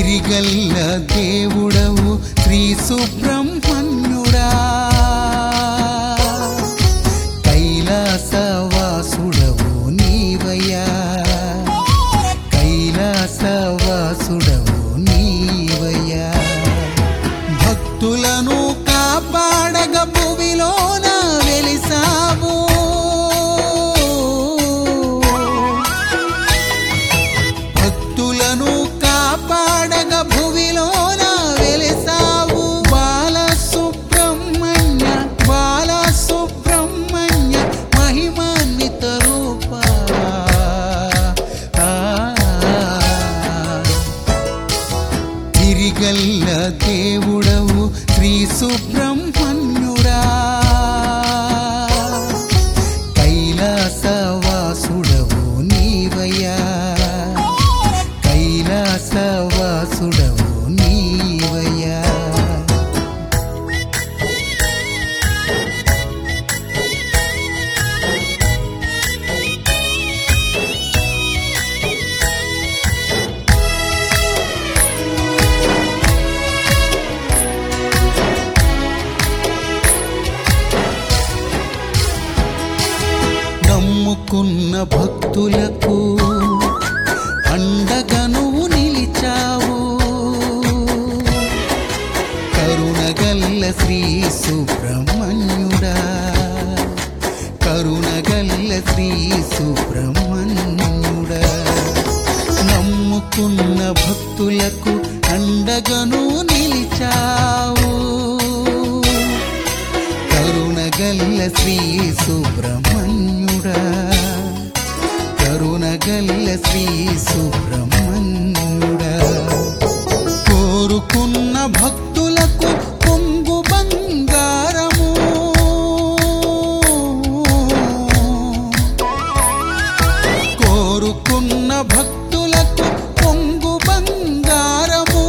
సిరిగల్ల దేవుడవు శ్రీ సుబ్రహ్మణ్యుడా కైలాసవాసుడవు నీవయ్యా కైలాసవాసుడవు నీవయ్యా భక్తులను కాపాడగ భువిలోన వెలిసావు భక్తులను కాపాడగ భువిలోన వెలిసావు బాల సుబ్రహ్మణ్య బాల సుబ్రహ్మణ్య మహిమాన్విత రూప తిరిగల్ల దేవుడవు శ్రీ సుబ్రహ్మణ్యుడా కైలాసవాసుడవు నీవయ్యా కైలాసవాసుడవు నీవయ్యా నమ్ముకున్న భక్తులకు అండగా నువ్వు నిలిచావు కరుణగల్ల శ్రీ సుబ్రహ్మణ్యుడా కరుణగల్ల శ్రీ సుబ్రహ్మణ్యుడా నమ్ముకున్న భక్తులకు అండగను నిలిచావు కరుణగల్ల శ్రీ సుబ్రహ్మణ్యుడా కరుణగల్ల శ్రీ సుబ్రహ్మణ్యుడా కోరుకున్న భక్తులకు పొంగు బంగారము కోరుకున్న భక్తులకు పొంగు బంగారము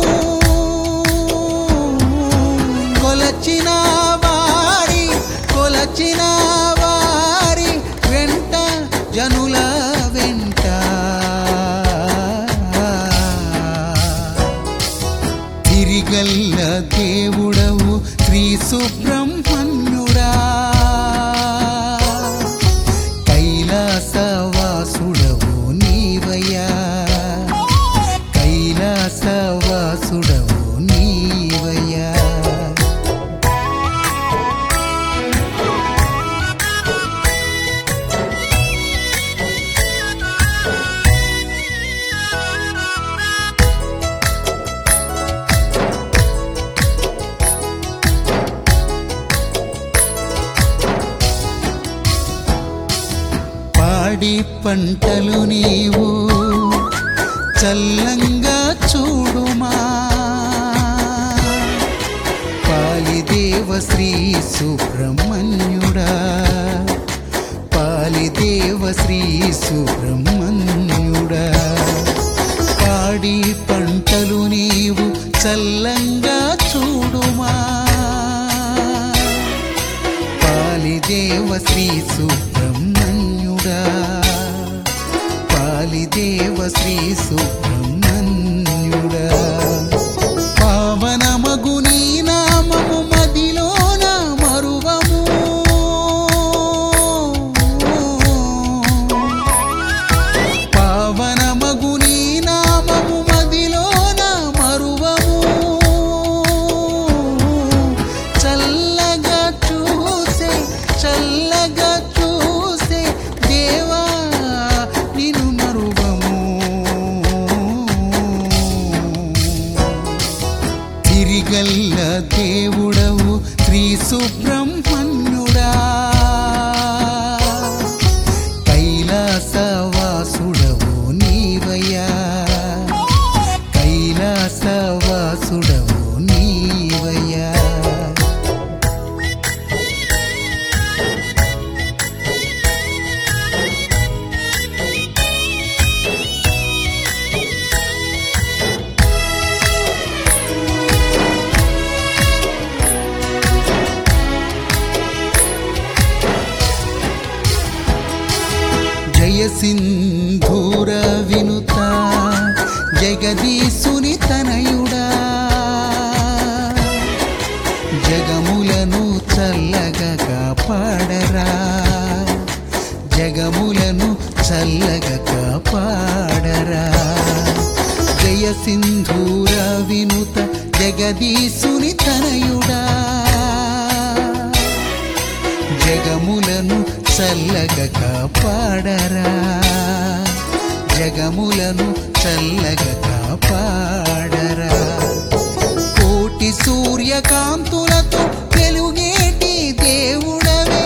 కొలచిన వారి కొలచిన వారి వెంట జనుల వెంట తిరిగల్ల దేవుడవు శ్రీ సుబ్రహ్మణ్యుడా కైలాసవాసుడవు నీవయ్యా కైలాసవాసుడవు నీవయ్యా పాడి పంటలు నీవు చల్లంగా చూడుమా పాలిదేవ శ్రీ సుబ్రహ్మణ్యుడా పాలిదేవ శ్రీ సుబ్రహ్మణ్యుడా పాడి పంటలు నీవు చల్లంగా చూడుమా పాలిదేవ శ్రీ సుబ్రహ్మణ్యుడా పాలిదేవ శ్రీ సుబ్రహ్మణ్యుడా పావనమగు నీ నామము మదిలోన మరువము పావనమగు నీ నామము మదిలోన మరువము చల్లగా చూసే చల్లగా చూసే దేవా నిన్ను మరువము తిరిగల్ల దేవుడవు శ్రీ సుబ్రహ్మణ్యుడా కైలాసవాసుడవు నీవయ్యా కైలాసవాసుడవు నీవయ్యా జయ సింధూర వినుత జగదీశుని తనయ జగదీశుని తనయుడా జగములను చల్లగా కాపాడరా జగములను చల్లగా కాపాడరా కోటి సూర్యకాంతులతో వెలుగేటి దేవుడవే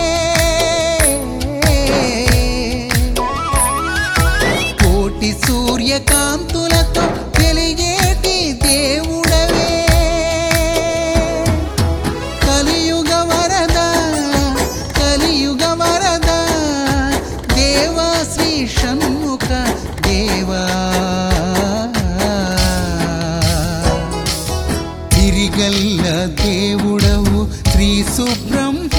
కోటి సూర్యకాంతులతో వెలిగేటి దేవుడవే కలియుగ వరద కలియుగ వరద దేవా శ్రీ షణ్ముఖ దేవా తిరిగల్ల దేవుడవు శ్రీ సుబ్రహ్మ